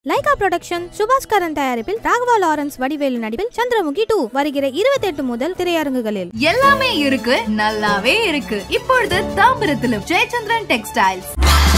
Lyca production Subaskaran தயாரிப்பில் Raghava Lawrence Vadivelu நடிப்பில் Chandramukhi two வருகிற இருபத்தெட்டு முதல் திரையரங்குகளில் எல்லாமே இருக்கு நல்லாவே இருக்கு இப்பொழுது தாம்பரத்திலும் Jayachandran textiles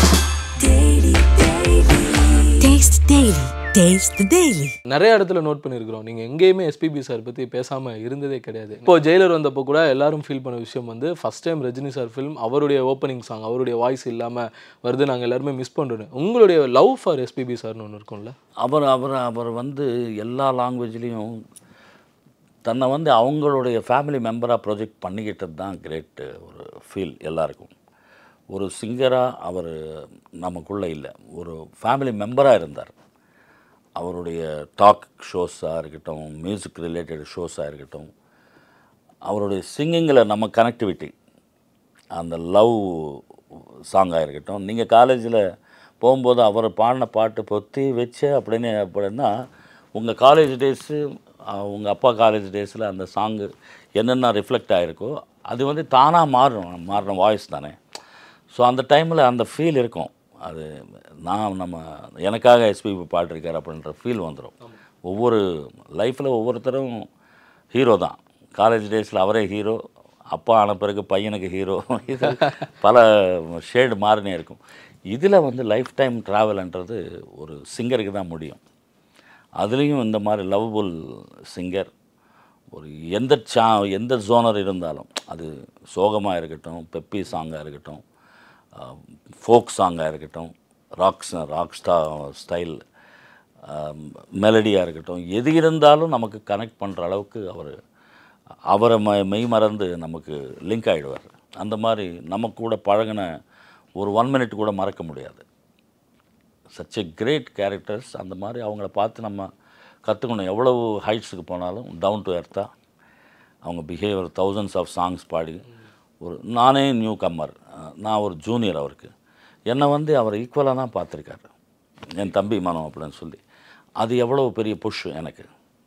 Taste Daily. Taste the Daily. நிறைய இடத்துல நோட் பண்ணியிருக்கிறோம் நீங்கள் எங்கேயுமே எஸ்பிபி சார் பற்றி பேசாமல் இருந்ததே கிடையாது இப்போ ஜெயிலர் வந்தப்போ கூட எல்லாரும் ஃபீல் பண்ண விஷயம் வந்து first time Rajini sir film அவருடைய ஓப்பனிங் சாங் அவருடைய வாய்ஸ் இல்லாமல் வருது நாங்கள் எல்லாருமே மிஸ் பண்ணுறோம் உங்களுடைய லவ் ஃபார் எஸ்பிபி சார்னு ஒன்று இருக்கும்ல அவர் அவர் அவர் வந்து எல்லா லாங்குவேஜ்லேயும் தன்னை வந்து அவங்களுடைய ஃபேமிலி மெம்பராக ப்ரொஜெக்ட் பண்ணிக்கிட்டது தான் கிரேட் ஒரு ஃபீல் எல்லாருக்கும் ஒரு சிங்கராக அவர் நமக்குள்ளே இல்லை ஒரு ஃபேமிலி மெம்பராக இருந்தார் அவருடைய டாக் ஷோஸாக இருக்கட்டும் மியூசிக் ரிலேட்டட் ஷோஸாக இருக்கட்டும் அவருடைய சிங்கிங்கில் நம்ம கனெக்டிவிட்டி அந்த லவ் சாங்காக இருக்கட்டும் நீங்கள் காலேஜில் போகும்போது அவர் பாடின பாட்டு பொத்தி வச்சு அப்படின்னு அப்படின்னா உங்கள் காலேஜ் டேஸு உங்கள் அப்பா காலேஜ் டேஸில் அந்த சாங்கு என்னென்ன ரிஃப்ளெக்ட் ஆகிருக்கோ அது வந்து தானாக மாறும் மாறின வாய்ஸ் தானே ஸோ அந்த டைமில் அந்த ஃபீல் இருக்கும் அது நான் நம்ம எனக்காக எஸ்பிபி பாடிருக்கார் அப்படின்ற ஃபீல் வந்துடும் ஒவ்வொரு லைஃப்பில் ஒவ்வொருத்தரும் ஹீரோ தான் காலேஜ் டேஸில் அவரே ஹீரோ அப்பா ஆன பிறகு பையனுக்கு ஹீரோ இது பல ஷேடு மாறினே இருக்கும் இதில் வந்து லைஃப் டைம் ட்ராவல்ன்றது ஒரு சிங்கருக்கு தான் முடியும் அதுலேயும் இந்த மாதிரி லவ்வபுல் சிங்கர் ஒரு எந்த சா எந்த ஜோனர் இருந்தாலும் அது சோகமாக இருக்கட்டும் பெப்பி சாங்காக இருக்கட்டும் ஃபோக் சாங்காக இருக்கட்டும் ராக்ஸ் ராக் ஸ்டா ஸ்டைல் மெலடியாக இருக்கட்டும் எது இருந்தாலும் நமக்கு கனெக்ட் பண்ணுற அளவுக்கு அவர் அவரை ம மெய் மறந்து நமக்கு லிங்க் ஆகிடுவார் அந்த மாதிரி நம்ம கூட பழகின ஒரு ஒன் மினிட் கூட மறக்க முடியாது சச் எ கிரேட் கேரக்டர்ஸ் அந்த மாதிரி அவங்கள பார்த்து நம்ம கற்றுக்கணும் எவ்வளவு ஹைட்ஸுக்கு போனாலும் டவுன் டு எர்த்தாக அவங்க பிஹேவியர் தௌசண்ட்ஸ் ஆஃப் சாங்ஸ் பாடி ஒரு நானே நியூ கம்மர் நான் ஒரு ஜூனியர் அவருக்கு என்னை வந்து அவர் ஈக்குவலாக தான் பார்த்துருக்காரு என் தம்பி மனம் அப்படின்னு சொல்லி அது எவ்வளோ பெரிய புஷ் எனக்கு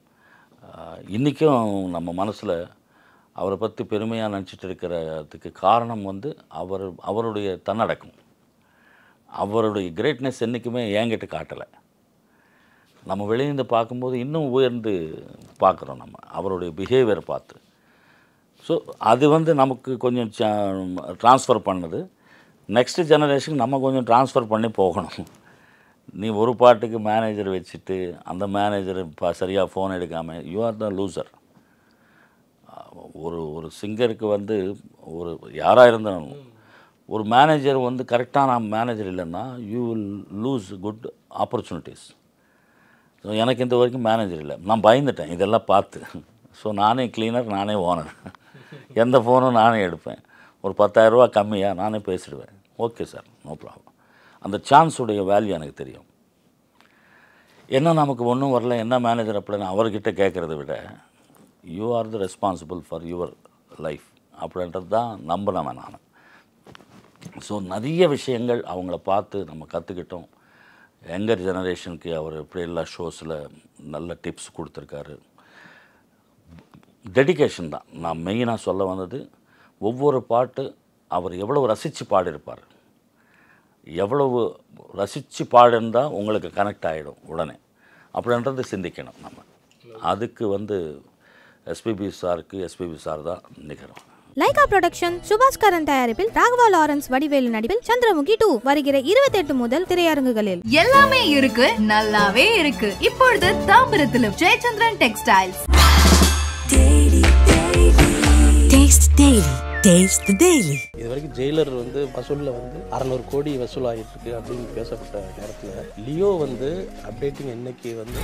இன்றைக்கும் நம்ம மனசில் அவரை பற்றி பெருமையாக நினச்சிட்டு இருக்கிறதுக்கு காரணம் வந்து அவர் அவருடைய தன்னடக்கம் அவருடைய கிரேட்னஸ் என்றைக்குமே என்கிட்ட காட்டலை நம்ம வெளியேந்து பார்க்கும்போது இன்னும் உயர்ந்து பார்க்குறோம் நம்ம அவருடைய பிஹேவியர் பார்த்து ஸோ அது வந்து நமக்கு கொஞ்சம் ட்ரான்ஸ்ஃபர் பண்ணுது நெக்ஸ்ட் ஜெனரேஷனுக்கு நம்ம கொஞ்சம் ட்ரான்ஸ்ஃபர் பண்ணி போகணும் நீ ஒரு பாட்டுக்கு மேனேஜர் வச்சுட்டு அந்த மேனேஜர் இப்போ சரியாக ஃபோன் எடுக்காமல் யூ ஆர் த லூசர் ஒரு ஒரு சிங்கருக்கு வந்து ஒரு யாராக இருந்தாலும் ஒரு மேனேஜர் வந்து கரெக்டான மேனேஜர் இல்லைன்னா you will lose good opportunities so எனக்கு இந்த வரைக்கும் மேனேஜர் இல்லை நான் பயந்துட்டேன் இதெல்லாம் பார்த்து ஸோ நானே க்ளீனர் நானே ஓனர் எந்த ஃபோனும் நானே எடுப்பேன் ஒரு பத்தாயிரரூபா கம்மியாக நானே பேசிடுவேன் ஓகே சார் நோ ப்ராப்ளம் அந்த சான்ஸுடைய வேல்யூ எனக்கு தெரியும் என்ன நமக்கு ஒன்றும் வரல என்ன மேனேஜர் அப்படின்னு அவர்கிட்ட கேட்குறத விட you are the responsible for your life அப்படின்றது தான் நம்பினவன் நான் ஸோ நிறைய விஷயங்கள் அவங்கள பார்த்து நம்ம கற்றுக்கிட்டோம் யங்கர் ஜெனரேஷனுக்கு அவர் இப்படி எல்லா ஷோஸில் நல்ல டிப்ஸ் கொடுத்துருக்காரு டெடிகேஷன் தான் நான் மெயினாக சொல்ல வந்தது ஒவ்வொரு பாட்டு அவர் எவ்வளவு ரசித்து பாடியிருப்பார் எவ்வளவு ரசித்து பாடிருந்தால் உங்களுக்கு கனெக்ட் ஆகிடும் உடனே அப்படின்றது சிந்திக்கணும் நம்ம அதுக்கு வந்து எஸ்பிபி சாருக்கு எஸ்பிபி சார் தான் நிகரம் லைகா புரொடக்ஷன் சுபாஸ்கரன் தயாரிப்பில் ராகவா லாரன்ஸ் வடிவேலு நடிப்பில் சந்திரமுகி டூ வருகிற இருபத்தெட்டு முதல் திரையரங்குகளில் எல்லாமே இருக்கு நல்லாவே இருக்கு இப்பொழுது தாம்பரத்திலும் Jayachandran textiles Taste Daily. Taste the Daily. இது வரைக்கும் ஜெயிலர் வந்து வசூலில் வந்து அறநூறு கோடி வசூல் ஆகிட்டு இருக்கு அப்படின்னு பேசப்பட்ட நேரத்தில் லியோ வந்து அப்டேட்டிங் என்னைக்கு வந்து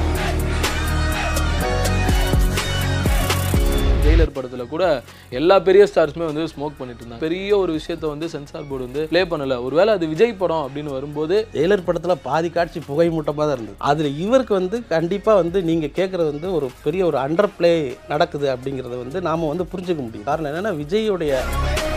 ஜெயிலர் படத்தில் கூட எல்லா பெரிய ஸ்டார்ஸுமே வந்து ஸ்மோக் பண்ணிட்டு இருந்தாங்க பெரிய ஒரு விஷயத்த வந்து சென்சார் போர்டு வந்து ப்ளே பண்ணல ஒருவேளை அது விஜய் படம் அப்படின்னு வரும்போது ஜெயிலர் படத்தில் பாதி காட்சி புகை மூட்டமாக தான் இருந்தது அதில் இவருக்கு வந்து கண்டிப்பாக வந்து நீங்கள் கேட்குறது வந்து ஒரு பெரிய ஒரு அண்டர் ப்ளே நடக்குது அப்படிங்கிறத வந்து நாம் வந்து புரிஞ்சுக்க முடியும் காரணம் என்னென்னா விஜயோடைய